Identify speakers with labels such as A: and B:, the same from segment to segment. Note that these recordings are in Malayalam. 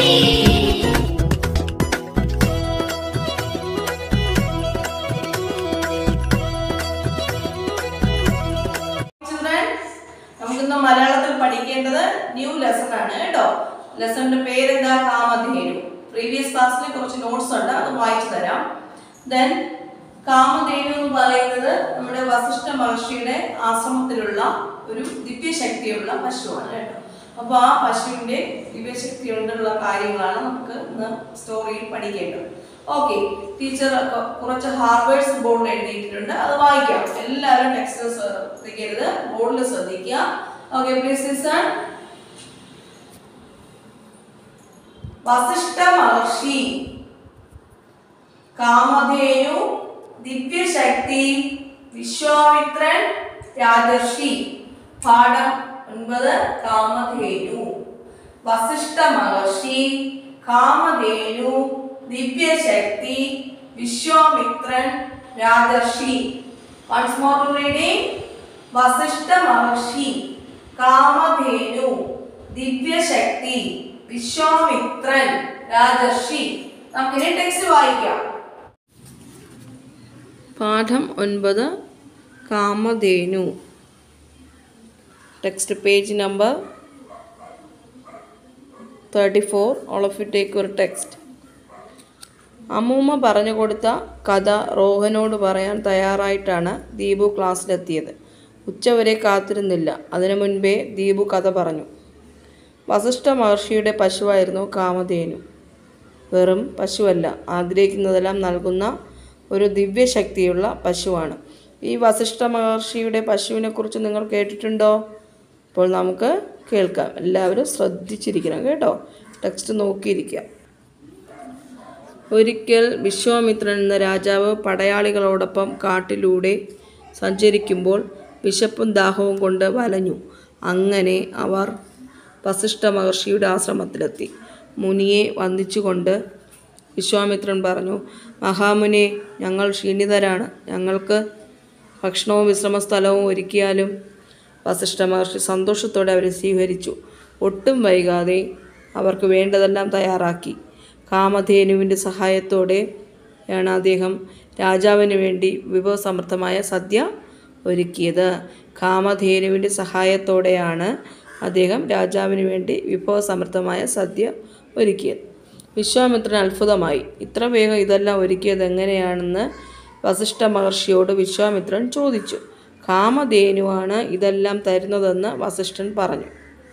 A: Children, നമുക്കിന്ന് മലയാളത്തിൽ പഠിക്കേണ്ടത് ന്യൂ ലെസൺ ആണ് കേട്ടോ ലെസണിന്റെ പേരെന്താ കാമധേനു പ്രീവിയസ് ക്ലാസ്സിൽ കുറച്ച് നോട്ട്സ് ഉണ്ട് അത് വായിച്ചു തരാം ദെൻ കാമധേനു എന്ന് പറയുന്നത് നമ്മുടെ വസിഷ്ഠ മഹർഷിയുടെ ആശ്രമത്തിലുള്ള ഒരു ദിവ്യശക്തിയുള്ള പശുവാണ് കേട്ടോ അപ്പൊ ആ പശുവിന്റെ ദിവ്യശക്തി കൊണ്ടുള്ള കാര്യങ്ങളാണ് നമുക്ക് ഇന്ന് സ്റ്റോറിയിൽ പഠിക്കേണ്ടത് ഓക്കെ ടീച്ചർ കുറച്ച് ഹാർവേഡ്സ് ബോർഡിൽ എഴുതിയിട്ടുണ്ട് അത് വായിക്കാം എല്ലാവരും ടെക്സ്റ്റ് ശ്രദ്ധിക്കരുത് ബോർഡിൽ ശ്രദ്ധിക്കുക ഓക്കെ പ്ലീസ് ലിസൺ വസിഷ്ഠ മഹർഷി കാമധേനു ദിവ്യശക്തി വിശ്വാമിത്രൻ രാജർഷി പാഠം ഒൻപത് കാമധേനു വസിഷ്ഠ മഹർഷി കാമധേനു ദിവ്യശക്തി വിശ്വാമിത്രൻ രാജർഷി once more to reading Vasishtha മഹർഷി കാമധേനു ദിവ്യശക്തി വിശ്വാമിത്രൻ രാജർഷി നമുക്കിനി ടെക്സ്റ്റ് വായിക്കാം
B: പാഠം ഒൻപത് Kamadhenu text page number thirty four all of you take ഒരു ടെക്സ്റ്റ് അമ്മൂമ്മ പറഞ്ഞു കൊടുത്ത കഥ റോഹനോട് പറയാൻ തയ്യാറായിട്ടാണ് ദീപു ക്ലാസ്സിലെത്തിയത് ഉച്ചവരെ കാത്തിരുന്നില്ല അതിനു മുൻപേ ദീപു കഥ പറഞ്ഞു വസിഷ്ഠ മഹർഷിയുടെ പശുവായിരുന്നു കാമധേനു വെറും പശുവല്ല ആഗ്രഹിക്കുന്നതെല്ലാം നൽകുന്ന ഒരു ദിവ്യശക്തിയുള്ള പശുവാണ് ഈ വസിഷ്ഠ മഹർഷിയുടെ പശുവിനെക്കുറിച്ച് നിങ്ങൾ കേട്ടിട്ടുണ്ടോ അപ്പോൾ നമുക്ക് കേൾക്കാം എല്ലാവരും ശ്രദ്ധിച്ചിരിക്കണം കേട്ടോ ടെക്സ്റ്റ് നോക്കിയിരിക്കുക ഒരിക്കൽ വിശ്വാമിത്രൻ എന്ന രാജാവ് പടയാളികളോടൊപ്പം കാട്ടിലൂടെ സഞ്ചരിക്കുമ്പോൾ വിശപ്പും ദാഹവും കൊണ്ട് വലഞ്ഞു അങ്ങനെ അവർ വസിഷ്ഠ മഹർഷിയുടെ ആശ്രമത്തിലെത്തി മുനിയെ വന്ദിച്ചുകൊണ്ട് വിശ്വാമിത്രൻ പറഞ്ഞു മഹാമുനെ ഞങ്ങൾ ക്ഷീണിതരാണ് ഞങ്ങൾക്ക് ഭക്ഷണവും വിശ്രമ സ്ഥലവും ഒരുക്കിയാലും വസിഷ്ഠ മഹർഷി സന്തോഷത്തോടെ അവരെ സ്വീകരിച്ചു ഒട്ടും വൈകാതെ അവർക്ക് വേണ്ടതെല്ലാം തയ്യാറാക്കി കാമധേനുവിൻ്റെ സഹായത്തോടെ ആണ് അദ്ദേഹം രാജാവിന് വേണ്ടി വിഭവസമൃദ്ധമായ സദ്യ ഒരുക്കിയത് കാമധേനുവിൻ്റെ സഹായത്തോടെയാണ് അദ്ദേഹം രാജാവിന് വേണ്ടി വിഭവസമൃദ്ധമായ സദ്യ ഒരുക്കിയത് വിശ്വാമിത്രൻ അത്ഭുതമായി ഇത്ര വേഗം ഇതെല്ലാം ഒരുക്കിയത് എങ്ങനെയാണെന്ന് വസിഷ്ഠ മഹർഷിയോട് വിശ്വാമിത്രൻ ചോദിച്ചു കാമധേനുവാണ് ഇതെല്ലാം തരുന്നതെന്ന് വസിഷ്ഠൻ പറഞ്ഞു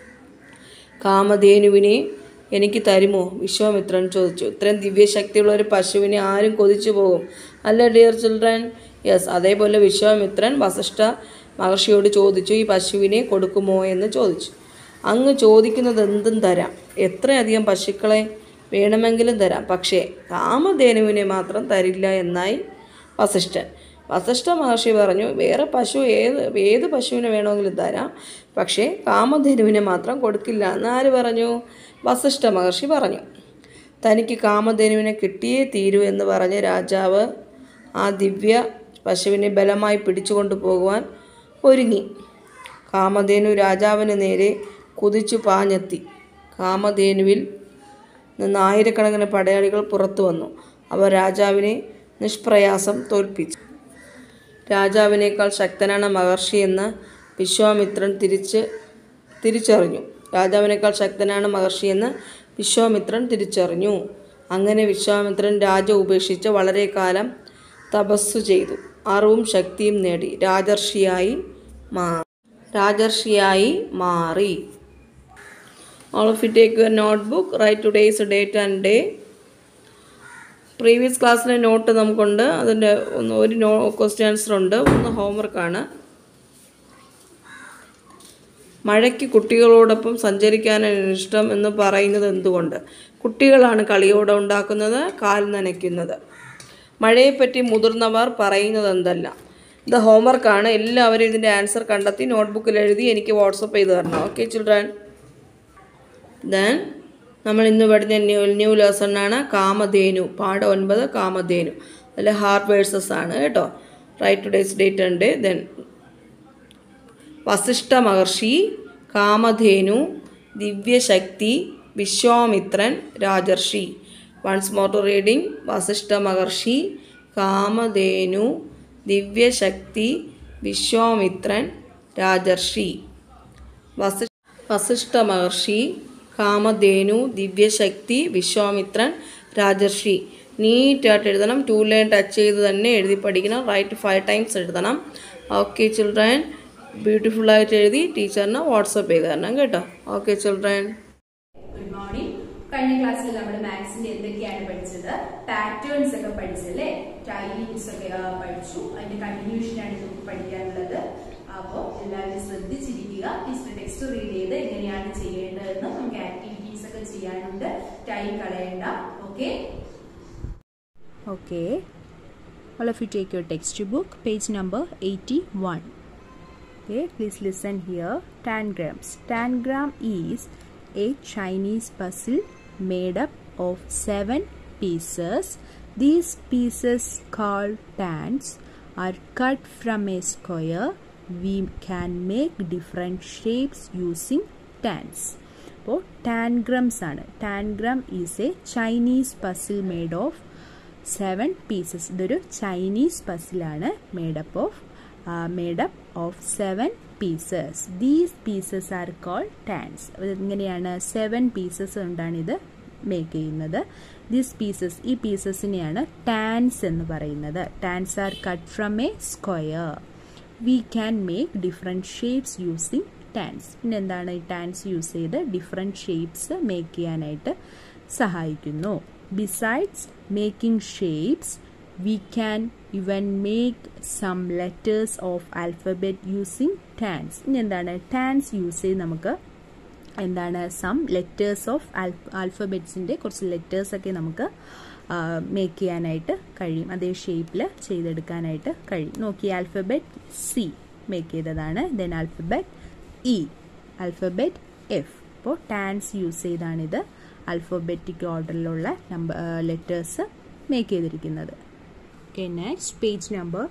B: കാമധേനുവിനെ എനിക്ക് തരുമോ വിശ്വാമിത്രൻ ചോദിച്ചു ഇത്രയും ദിവ്യശക്തിയുള്ള ഒരു പശുവിനെ ആരും കൊതിച്ചു പോകും അല്ല ഡിയർ ചിൽഡ്രൻ യെസ് അതേപോലെ വിശ്വാമിത്രൻ വസിഷ്ഠ മഹർഷിയോട് ചോദിച്ചു ഈ പശുവിനെ കൊടുക്കുമോ എന്ന് ചോദിച്ചു അങ്ങ് ചോദിക്കുന്നത് എന്തും തരാം എത്രയധികം പശുക്കളെ വേണമെങ്കിലും തരാം പക്ഷേ കാമധേനുവിനെ മാത്രം തരില്ല എന്നായി വസിഷ്ഠൻ വസിഷ്ഠ മഹർഷി പറഞ്ഞു വേറെ പശു ഏത് ഏത് പശുവിനെ വേണമെങ്കിലും തരാം പക്ഷേ കാമധേനുവിനെ മാത്രം കൊടുക്കില്ല എന്ന് ആര് പറഞ്ഞു വസിഷ്ഠ മഹർഷി പറഞ്ഞു തനിക്ക് കാമധേനുവിനെ കിട്ടിയേ തീരൂ എന്ന് പറഞ്ഞ് രാജാവ് ആ ദിവ്യ പശുവിനെ ബലമായി പിടിച്ചുകൊണ്ടു പോകുവാൻ ഒരുങ്ങി കാമധേനു രാജാവിന് നേരെ കുതിച്ചു പാഞ്ഞെത്തി കാമധേനുവിൽ നിന്ന് ആയിരക്കണക്കിന് പടയാളികൾ പുറത്തു വന്നു അവർ രാജാവിനെ നിഷ്പ്രയാസം തോൽപ്പിച്ചു രാജാവിനേക്കാൾ ശക്തനാണ് മഹർഷി എന്ന് വിശ്വാമിത്രൻ തിരിച്ച് തിരിച്ചറിഞ്ഞു രാജാവിനേക്കാൾ ശക്തനാണ് മഹർഷി എന്ന് വിശ്വാമിത്രൻ തിരിച്ചറിഞ്ഞു അങ്ങനെ വിശ്വാമിത്രൻ രാജ ഉപേക്ഷിച്ച് വളരെ കാലം തപസ്സു ചെയ്തു അറിവും ശക്തിയും നേടി രാജർഷിയായി മാ രാജർഷിയായി മാറി all of you take your notebook right today's date and day previous ക്ലാസ്സിലെ നോട്ട് നമുക്കുണ്ട് അതിൻ്റെ ഒന്ന് ഒരു നോ ക്വസ്റ്റ്യൻ ആൻസർ ഉണ്ട് ഒന്ന് ഹോംവർക്കാണ് മഴയ്ക്ക് കുട്ടികളോടൊപ്പം സഞ്ചരിക്കാനാണ് ഇഷ്ടം എന്ന് പറയുന്നത് എന്തുകൊണ്ട് കുട്ടികളാണ് കളിയോടെ ഉണ്ടാക്കുന്നത് കാൽ നനയ്ക്കുന്നത് മഴയെപ്പറ്റി മുതിർന്നവർ പറയുന്നത് എന്തല്ല ഇത് ഹോംവർക്കാണ് എല്ലാവരും ഇതിൻ്റെ ആൻസർ കണ്ടെത്തി നോട്ട്ബുക്കിൽ എഴുതി എനിക്ക് വാട്സപ്പ് ചെയ്ത് തരണം ഓക്കെ ചിൽഡ്രൻ ദെൻ നമ്മൾ ഇന്ന് പഠിച്ച ന്യൂ ന്യൂ ലെസണാണ് കാമധേനു പാഠം ഒൻപത് കാമധേനു അതിൽ ഹാർട്ട് വേഴ്സസ് ആണ് കേട്ടോ റൈറ്റ് ടുഡേസ് ഡേറ്റ് ഉണ്ട് ദെൻ വസിഷ്ഠ മഹർഷി കാമധേനു ദിവ്യശക്തി വിശ്വാമിത്രൻ രാജർഷി once more to reading Vasishtha മഹർഷി കാമധേനു ദിവ്യശക്തി വിശ്വാമിത്രൻ രാജർഷി വസി വസിഷ്ഠ മഹർഷി കാമധേനു ദിവ്യശക്തി വിശ്വാമിത്രൻ രാജർഷി നീറ്റായിട്ട് എഴുതണം ടു ലൈൻ ടച്ച് ചെയ്ത് തന്നെ എഴുതി പഠിക്കണം റൈറ്റ് ഫൈവ് ടൈംസ് എഴുതണം ഓക്കെ ചിൽഡ്രൻ ബ്യൂട്ടിഫുൾ ആയിട്ട് എഴുതി ടീച്ചറിന് വാട്സപ്പ് ചെയ്ത് തരണം കേട്ടോ ഓക്കെ ചിൽഡ്രൻ
C: ഗുഡ് മോർണിംഗ് കഴിഞ്ഞ ക്ലാസ്സിൽ നമ്മൾ മാത്സിന്റെ എന്തൊക്കെയാണ് പഠിച്ചത് പാറ്റേൺസ് ഒക്കെ പഠിച്ചല്ലേ ടൈലിങ്സ് ഒക്കെ ആ, പഠിച്ചു അതിന്റെ കണ്ടിന്യൂഷൻ ആണ് നമുക്ക് പഠിക്കാനുള്ളത് അപ്പോൾ എല്ലാവരും ശ്രദ്ധിച്ചിരിക്കുക ടീച്ചർ ടെക്സ്റ്റ് റീഡ് ചെയ്ത് എങ്ങനെയാണ് ചെയ്യേണ്ടതെന്ന് നമുക്ക് ആക്ടിവിറ്റീസ് ഒക്കെ ചെയ്യാനുണ്ട് ടൈം കളയണ്ട okay
D: Okay. All of you take your textbook, page number 81. Okay, please listen here. Tangrams. Tangram is a Chinese puzzle made up of seven pieces. These pieces called tans are cut from a square. We can make different shapes using tans. അപ്പോൾ ടാൻഗ്രംസ് ആണ് tangram is a Chinese puzzle made of seven pieces ഇതൊരു ചൈനീസ് പസിലാണ് made up of made up of seven pieces these pieces are call tans ഇങ്ങനെയാണ് സെവൻ പീസസ് കൊണ്ടാണ് ഇത് മേക്ക് ചെയ്യുന്നത് ദീസ് പീസസ് ഈ പീസസിനെയാണ് ടാൻസ് എന്ന് പറയുന്നത് tans are cut from a square we can make different shapes using tans പിന്നെ എന്താണ് ഈ ടാൻസ് യൂസ് ചെയ്ത് ഡിഫറെൻറ്റ് ഷേപ്സ് മേക്ക് ചെയ്യാനായിട്ട് സഹായിക്കുന്നു besides making shapes we can even make some letters of alphabet using tans ഇനി എന്താണ് ടാൻസ് യൂസ് ചെയ്ത് നമുക്ക് എന്താണ് സം ലെറ്റേഴ്സ് ഓഫ് ആൽഫബറ്റ്സിൻ്റെ കുറച്ച് ലെറ്റേഴ്സൊക്കെ നമുക്ക് മേക്ക് ചെയ്യാനായിട്ട് കഴിയും അതേ ഷേപ്പിൽ ചെയ്തെടുക്കാനായിട്ട് കഴിയും നോക്കി ആൽഫബറ്റ് സി മേക്ക് ചെയ്തതാണ് then alphabet E alphabet F അപ്പോൾ ടാൻസ് യൂസ് ചെയ്താണിത് ആൽഫബറ്റിക് ഓർഡറിലുള്ള നമ്പർ ലെറ്റേഴ്സ് മേക്ക് ചെയ്തിരിക്കുന്നത് Okay, next page number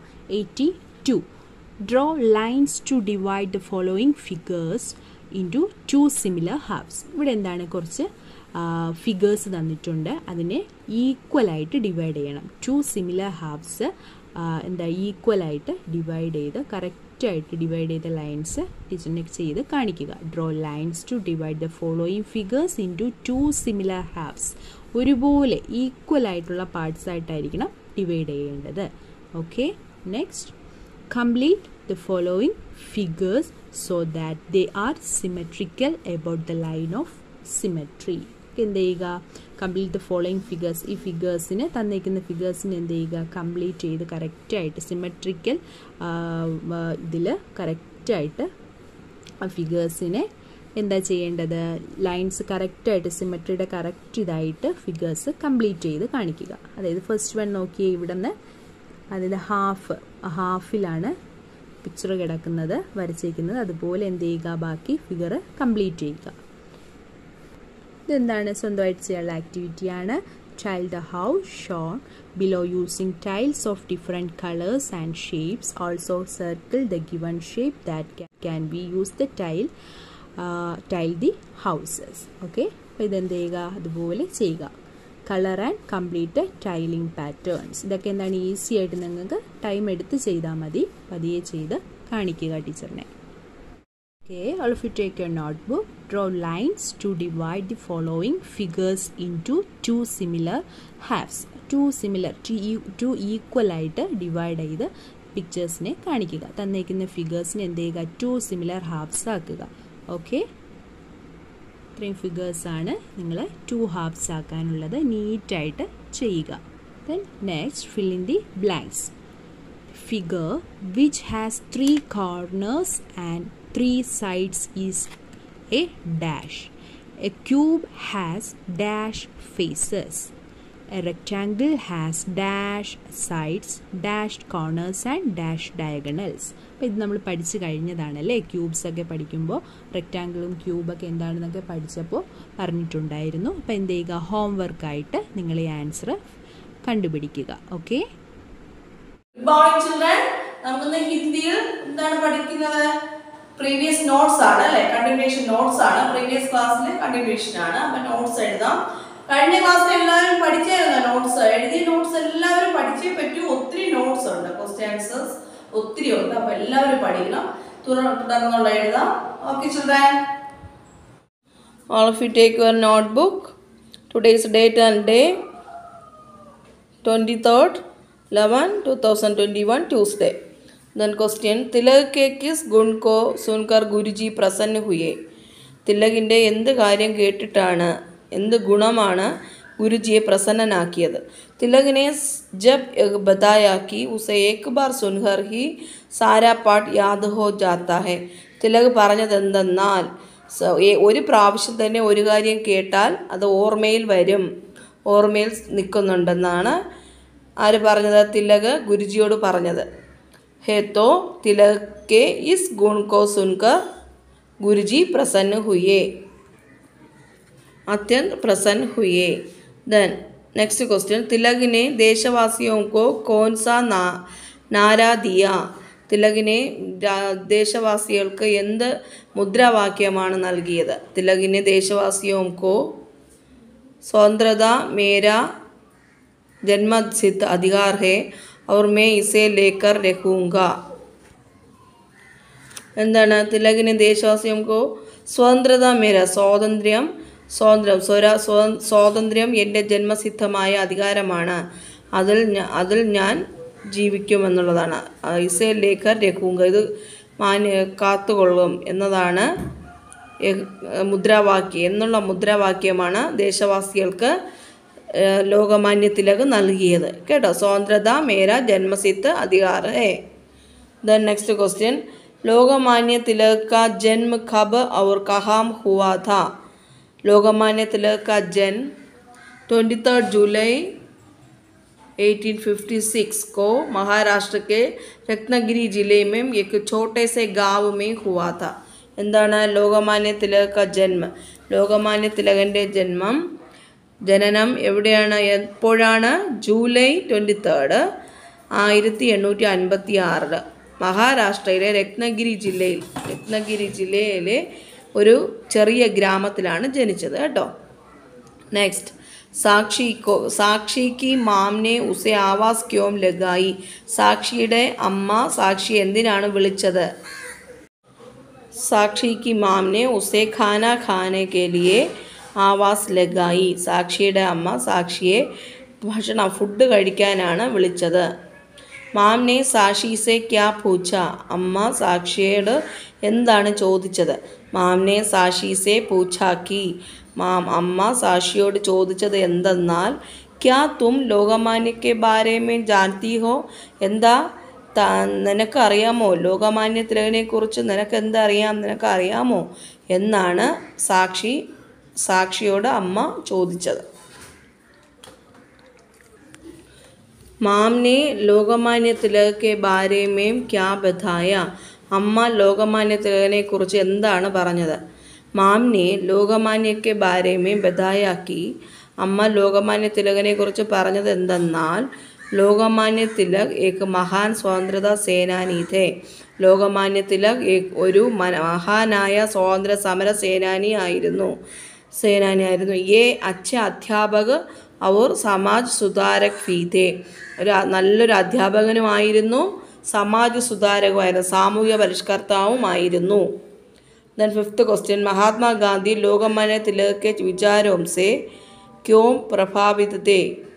D: 82. Draw lines to divide the following figures into two similar halves. ഇവിടെ എന്താണ് കുറച്ച് ഫിഗേഴ്സ് തന്നിട്ടുണ്ട് അതിനെ ഈക്വലായിട്ട് ഡിവൈഡ് ചെയ്യണം ടു സിമിലർ ഹാഫ്സ് എന്താ ഈക്വലായിട്ട് ഡിവൈഡ് ചെയ്ത് കറക്റ്റായിട്ട് ഡിവൈഡ് ചെയ്ത ലൈൻസ് ടീച്ചറിനെ ചെയ്ത് കാണിക്കുക draw lines to divide the following figures in two two similar halves ഒരുപോലെ ഈക്വൽ ആയിട്ടുള്ള പാർട്സ് ആയിട്ടായിരിക്കണം ഡിവൈഡ് ചെയ്യേണ്ടത് okay next complete the following figures so that they are symmetrical about the line of symmetry എന്ത് ചെയ്യുക കംപ്ലീറ്റ് ദ ഫോളോയിങ് ഫിഗേഴ്സ് ഈ ഫിഗേഴ്സിന് തന്നേക്കുന്ന ഫിഗേഴ്സിന് എന്ത് ചെയ്യുക കംപ്ലീറ്റ് ചെയ്ത് കറക്റ്റായിട്ട് സിമെട്രിക്കൽ ഇതിൽ കറക്റ്റായിട്ട് ആ ഫിഗേഴ്സിനെ എന്താ ചെയ്യേണ്ടത് ലൈൻസ് കറക്റ്റായിട്ട് സിമെട്രിയുടെ കറക്റ്റ് ഇതായിട്ട് ഫിഗേഴ്സ് കംപ്ലീറ്റ് ചെയ്ത് കാണിക്കുക അതായത് ഫസ്റ്റ് വൺ നോക്കിയേ ഇവിടെ നിന്ന് അതിൻ്റെ ഹാഫ് ഹാഫിലാണ് പിക്ചർ കിടക്കുന്നത് വരച്ചേക്കുന്നത് അതുപോലെ എന്ത് ചെയ്യുക ബാക്കി ഫിഗർ കംപ്ലീറ്റ് ചെയ്യുക ഇതെന്താണ് സ്വന്തമായിട്ട് ചെയ്യാനുള്ള ആക്ടിവിറ്റിയാണ് Tile the house shown below using tiles of different colors and shapes. Also circle the given shape that can, can be used the tile uh, tile the houses. Okay, അപ്പോൾ ഇതെന്ത് ചെയ്യുക അതുപോലെ ചെയ്യുക colour and complete tiling patterns ഇതൊക്കെ എന്താണ് ഈസി ആയിട്ട് നിങ്ങൾക്ക് ടൈം എടുത്ത് ചെയ്താൽ മതി പതിയെ ചെയ്ത് കാണിക്കുക ടീച്ചറിനെ Okay, all of you take your notebook. Draw lines to divide the following figures into two similar halves. Two similar, two, e- two equal ആയിട്ട് ഡിവൈഡ് ചെയ്ത് പിക്ചേഴ്സിനെ കാണിക്കുക തന്നേക്കുന്ന ഫിഗേഴ്സിനെ എന്ത് ചെയ്യുക ടു സിമിലർ ഹാഫ്സ് ആക്കുക ഓക്കെ ഇത്രയും ഫിഗേഴ്സാണ് നിങ്ങൾ ടു ഹാഫ്സ് ആക്കാനുള്ളത് നീറ്റായിട്ട് ചെയ്യുക then next fill in the blanks figure which has three corners and three sides is a dash. A cube has dash faces. A rectangle has dash sides, dashed corners and dash diagonals. അപ്പോൾ ഇത് നമ്മൾ പഠിച്ചു കഴിഞ്ഞതാണ് അല്ലേ ക്യൂബ്സ് ഒക്കെ പഠിക്കുമ്പോൾ റെക്റ്റാങ്കിളും ക്യൂബൊക്കെ എന്താണെന്നൊക്കെ പഠിച്ചപ്പോൾ പറഞ്ഞിട്ടുണ്ടായിരുന്നു അപ്പോൾ എന്ത് ചെയ്യുക ഹോംവർക്കായിട്ട് നിങ്ങൾ ഈ ആൻസർ കണ്ടുപിടിക്കുക ഓക്കെ
A: ഗുഡ് മോർണിംഗ് ചിൽഡ്രൻ നമുക്കിന്ന് ഹിന്ദിയിൽ എന്താണ് പഠിക്കുന്നത് പ്രീവിയസ് നോട്ട്സ് ആണ് അല്ലെ കണ്ടിന്യൂഷൻ നോട്ട്സ് ആണ് പ്രീവിയസ് ക്ലാസ്സിൽ കണ്ടിന്യൂഷൻ ആണ് അപ്പൊ നോട്ട്സ് എഴുതാം കഴിഞ്ഞ ക്ലാസ്സിൽ എല്ലാവരും പഠിച്ചായിരുന്നു നോട്ട്സ് എഴുതിയ നോട്ട്സ് എല്ലാവരും പഠിച്ചേ പറ്റൂ ഒത്തിരി നോട്ട്സ് ഉണ്ട് ക്വസ്റ്റ്യൻ ആൻസേഴ്സ് ഒത്തിരി ഉണ്ട് അപ്പൊ എല്ലാവരും പഠിക്കണം തുടർ- തുടർന്നുള്ള എഴുതാം okay children
B: All of you take your notebook. Today's date and day 23rd 11 2021 Tuesday. Then question Tilak के किस गुण को सुनकर गुरुजी प्रसन्न हुए തിലകിൻ്റെ എന്ത് കാര്യം കേട്ടിട്ടാണ് എന്ത് ഗുണമാണ് ഗുരുജിയെ പ്രസന്നനാക്കിയത് തിലകിനെ ജബ് യഹ് ബതായാ कि उसे एक बार सुनकर ही सारा पाठ याद हो जाता है തിലക് പറഞ്ഞതെന്തെന്നാൽ സ- ഏ- ഒരു പ്രാവശ്യം തന്നെ ഒരു കാര്യം കേട്ടാൽ അത് ഓർമ്മയിൽ വരും ഓർമ്മയിൽ നിൽക്കുന്നുണ്ടെന്നാണ് ആര് പറഞ്ഞത് തിലക് ഗുരുജിയോട് പറഞ്ഞത് है तो तिलक के इस गुण को सुनकर गुरुजी प्रसन्न हुए अत्यंत प्रसन्न हुए देन नेक्स्ट क्वेश्चन तिलक ने देशवासियों को कौन सा ना नारा दिया തിലകിനെ രാ- ദേശവാസികൾക്ക് എന്ത് മുദ്രാവാക്യമാണ് നൽകിയത് തിലകിനെ ദേശവാസിയോംകോ സ്വതന്ത്രത മേര जन्मसिद्ध अधिकार है और मैं इसे लेकर रहूँगा എന്താണ് തിലകിന് ദേശവാസികൾക്ക് സ്വതന്ത്രത മേര സ്വാതന്ത്ര്യം സ്വാതന്ത്ര്യം സ്വര സ്വ- സ്വാതന്ത്ര്യം എൻ്റെ ജന്മസിദ്ധമായ അധികാരമാണ് അതിൽ ഞാ- അതിൽ ഞാൻ ജീവിക്കുമെന്നുള്ളതാണ് ആ, ഇസേ ലേഖർ രഘുങ്ക ഇത് മാന്യ കാത്തുകൊള്ളും എന്നതാണ് എഹ്- മുദ്രാവാക്യം എന്നുള്ള മുദ്രാവാക്യമാണ് ദേശവാസികൾക്ക് ഏഹ്, ലോകമാന്യ തിലക് നൽകിയത് കേട്ടോ സ്വതന്ത്രത മേര ജന്മസിദ്ധ അധികാർ ഹേ देन नेक्स्ट क्वेश्चन लोकमान्य तिलक का जन्म कब और कहाँ हुआ था लोकमान्य तिलक का जन्म ट्वेंटी थर्ड जुलाई 1856 को महाराष्ट्र के रत्नगिरी जिले में एक छोटे से गांव में हुआ था എന്താണ് ലോകമാന്യ തിലക ക ജന്മ ലോകമാന്യ തിലകൻ്റെ ജന്മം ജനനം എവിടെയാണ് എപ്പോഴാണ് ജൂലൈ ട്വൻറ്റി തേർഡ് ആയിരത്തി എണ്ണൂറ്റി അൻപത്തി ആറിൽ മഹാരാഷ്ട്രയിലെ രത്നഗിരി ജില്ലയിൽ രത്നഗിരി ജില്ലയിലെ ഒരു ചെറിയ ഗ്രാമത്തിലാണ് ജനിച്ചത് കേട്ടോ नेक्स्ट സാക്ഷി കോ സാക്ഷിക്ക് മാംനെ ഉസെ ആവാസ് ക്യോം ലഗായി സാക്ഷിയുടെ അമ്മ സാക്ഷി എന്തിനാണ് വിളിച്ചത് സാക്ഷി की മാം ने उसे खाना खाने के लिए ആവാസ് ലഗായി സാക്ഷിയുടെ അമ്മ സാക്ഷിയെ ഭക്ഷണം ഫുഡ് കഴിക്കാനാണ് വിളിച്ചത് മാംനെ സാക്ഷിസെ ക്യാ പൂച്ച അമ്മ സാക്ഷിയോട് എന്താണ് ചോദിച്ചത് മാംനെ സാക്ഷിസെ പൂച്ചാക്കി മാം അമ്മ സാക്ഷിയോട് ചോദിച്ചത് എന്തെന്നാൽ ക്യാ തും ലോകമാന്യക്കെ ബാരേമേ ജാൻതി ഹോ എന്താ താ നിനക്കറിയാമോ ലോകമാന്യ തിലകനെക്കുറിച്ച് നിനക്ക് എന്തറിയാം നിനക്കറിയാമോ എന്നാണ് സാക്ഷി സാക്ഷിയോട് അമ്മ ചോദിച്ചത് മാം ने ലോകമാന്യ തിലക് के बारे में क्या बताया അമ്മ ലോകമാന്യ തിലകനെ കുറിച്ച് എന്താണ് പറഞ്ഞത് മാംനെ ലോകമാന്യക്ക് ബാരേമേ ബദായാക്കി അമ്മ ലോകമാന്യ തിലകനെ കുറിച്ച് പറഞ്ഞത് എന്തെന്നാൽ ലോകമാന്യ തിലക് ഏക് മഹാൻ സ്വാതന്ത്ര്യത സേനാനി ഥേ ലോകമാന്യ തിലക് ഏക് ഒരു മന- മഹാനായ സ്വാതന്ത്ര്യ സമര സേനാനി ആയിരുന്നു സേനാനി ആയിരുന്നു ഏ അച്ഛ അധ്യാപക് അവർ സമാജ് സുധാരക് ഫീതേ ഒരു അ- നല്ലൊരു അധ്യാപകനുമായിരുന്നു സമാജ് സുധാരകമായിരുന്നു സാമൂഹിക പരിഷ്കർത്താവുമായിരുന്നു ദെൻ ഫിഫ്ത്ത് ക്വസ്റ്റ്യൻ മഹാത്മാഗാന്ധി ലോകമാന്യ തിലക് के विचारों से क्यों प्रभावित थे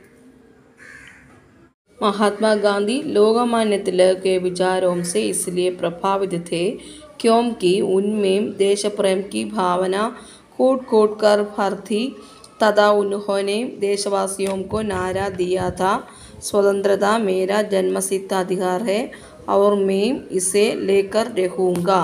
B: महात्मा गांधी लोकमान्य तिलक के विचारों से इसलिए प्रभावित थे क्योंकि उनमें देश प्रेम की भावना कूट कूट कर भर थी तथा उन्होंने देशवासियों को नारा दिया था स्वतंत्रता मेरा जन्मसिद्ध अधिकार है और मैं इसे लेकर रहूँगा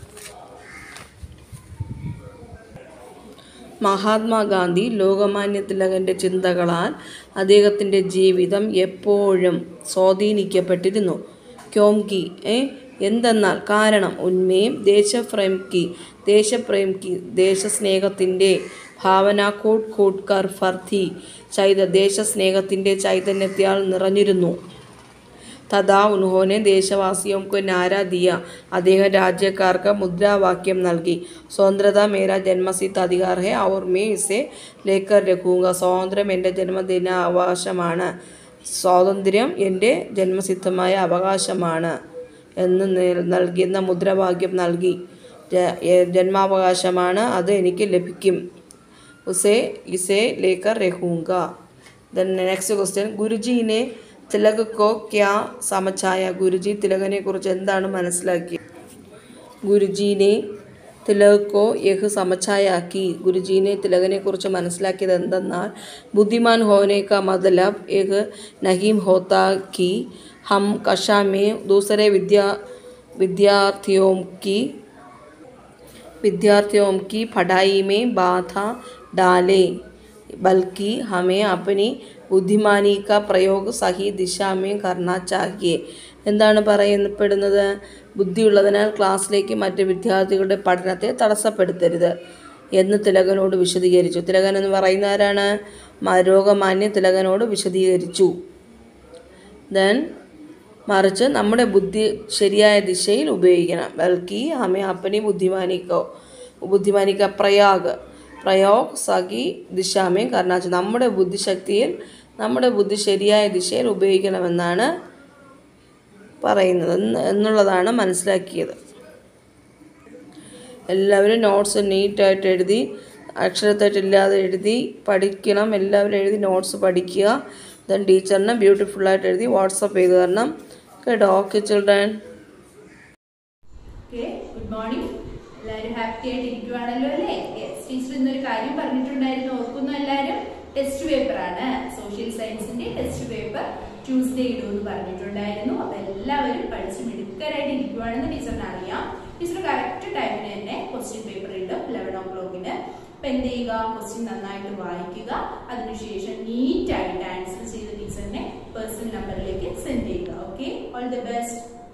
B: മഹാത്മാഗാന്ധി ലോകമാന്യ തിലകൻ്റെ ചിന്തകളാൽ അദ്ദേഹത്തിൻ്റെ ജീവിതം എപ്പോഴും സ്വാധീനിക്കപ്പെട്ടിരുന്നു ക്യോംകി ഏ എന്തെന്നാൽ കാരണം ഉന്മയും ദേശപ്രേംകി ദേശപ്രേംകി ദേശസ്നേഹത്തിൻ്റെ ഭാവന കൂട്ട് കൂട്ട് കർ ഫർത്തി ചൈത ദേശസ്നേഹത്തിൻ്റെ ചൈതന്യത്താൽ നിറഞ്ഞിരുന്നു തഥാ ഉൻഹോനെ ദേശവാസിയോം കോ നാര ദിയ അദ്ദേഹം രാജ്യക്കാർക്ക് മുദ്രാവാക്യം നൽകി സ്വതന്ത്രത മേര ജന്മസിദ്ധ അധികാർ ഹെ ഔർ മേ ഇസെ ലേക്കർ രഖൂങ്ക സ്വാതന്ത്ര്യം എൻ്റെ ജന്മദിന അവകാശമാണ് സ്വാതന്ത്ര്യം എൻ്റെ ജന്മസിദ്ധമായ അവകാശമാണ് എന്ന് നേ- നൽകിയെന്ന മുദ്രാവാക്യം നൽകി ജ- എ- ജന്മാവകാശമാണ് അത് എനിക്ക് ലഭിക്കും ഉസേ ഇസേ ലേക്കർ രഹൂങ്ക ദെൻ നെക്സ്റ്റ് ക്വസ്റ്റ്യൻ ഗുരുജീനെ തിലക് കോ ക്യാ സമച്ചായ ഗുരുജി തിലകനെ കുറിച്ച് എന്താണ് മനസ്സിലാക്കി ഗുരുജീനെ തിലക് കോ യഹ് സമച്ചായാക്കി ഗുരുജീനെ തിലകനെ കുറിച്ച് മനസ്സിലാക്കിയത് എന്തെന്നാൽ ബുദ്ധിമാൻ ഹോനെ കാ മതലബ് യഹ് നഹീം ഹോത്താ കി ഹം കഷാ മേ ദൂസരെ വിദ്യാ വിദ്യാർത്ഥിയോं की विद्यार्थियों की पढ़ाई में बाधा डाले बल्कि हमें अपनी ബുദ്ധിമാനി का പ്രयोग സഹി ദിശാമേ കർണ ചാഹിയെ എന്താണ് പറയപ്പെടുന്നത് ബുദ്ധിയുള്ളതിനാൽ ക്ലാസ്സിലേക്ക് മറ്റ് വിദ്യാർത്ഥികളുടെ പഠനത്തെ തടസ്സപ്പെടുത്തരുത് എന്ന് തിലകനോട് വിശദീകരിച്ചു തിലകൻ എന്ന് പറയുന്ന ആരാണ് മ- രോഗമാന്യ തിലകനോട് വിശദീകരിച്ചു ദെൻ മറിച്ച് നമ്മുടെ ബുദ്ധി ശരിയായ ദിശയിൽ ഉപയോഗിക്കണം ബൽക്കി ഹമേ അപ്പനി ബുദ്ധിമാനിക്കോ ബുദ്ധിമാനിക്ക പ്രയാഗ് പ്രയോഗ് സഖി ദിശാമേ കർണാച്ച് നമ്മുടെ ബുദ്ധിശക്തിയിൽ നമ്മുടെ ബുദ്ധി ശരിയായ ദിശയിൽ ഉപയോഗിക്കണമെന്നാണ് പറയുന്നത് എന്ന് എന്നുള്ളതാണ് മനസ്സിലാക്കിയത് എല്ലാവരും നോട്ട്സ് നീറ്റായിട്ട് എഴുതി അക്ഷരത്തെറ്റില്ലാതെ എഴുതി പഠിക്കണം എല്ലാവരും എഴുതി നോട്ട്സ് പഠിക്കുക ദെൻ ടീച്ചറിന് ബ്യൂട്ടിഫുള്ളായിട്ട് എഴുതി വാട്സപ്പ് ചെയ്ത് തരണം കേട്ടോ okay children
C: okay good morning എല്ലാവരും ഹാപ്പി ആയിട്ട് ഇരിക്കുവാണല്ലോ അല്ലേ യെസ് ടീച്ചർ ഇന്നൊരു കാര്യം പറഞ്ഞിട്ടുണ്ടായിരുന്നു ഓർക്കുന്നു എല്ലാവരും ടെസ്റ്റ് പേപ്പർ ആണ് സോഷ്യൽ സയൻസിന്റെ ടെസ്റ്റ് പേപ്പർ ട്യൂസ്ഡേ ഇടുമെന്ന് പറഞ്ഞിട്ടുണ്ടായിരുന്നു അപ്പൊ എല്ലാവരും പഠിച്ച് മിടുക്കരായിട്ട് ഇരിക്കുവാണെന്ന് ടീച്ചറിന് അറിയാം ടീച്ചർ കറക്റ്റ് ടൈമിന് തന്നെ ക്വസ്റ്റ്യൻ പേപ്പർ ഇടും ലെവൻ ഓ ക്ലോക്കിന് അപ്പൊ എന്ത് ചെയ്യുക ക്വസ്റ്റ്യൻ നന്നായിട്ട് വായിക്കുക അതിനുശേഷം നീറ്റ് ആയിട്ട് ആൻസർ ചെയ്ത് ടീച്ചറിനെ പേഴ്സണൽ നമ്പറിലേക്ക് സെൻഡ് ചെയ്യുക ഓക്കെ ഓൾ ദി ബെസ്റ്റ്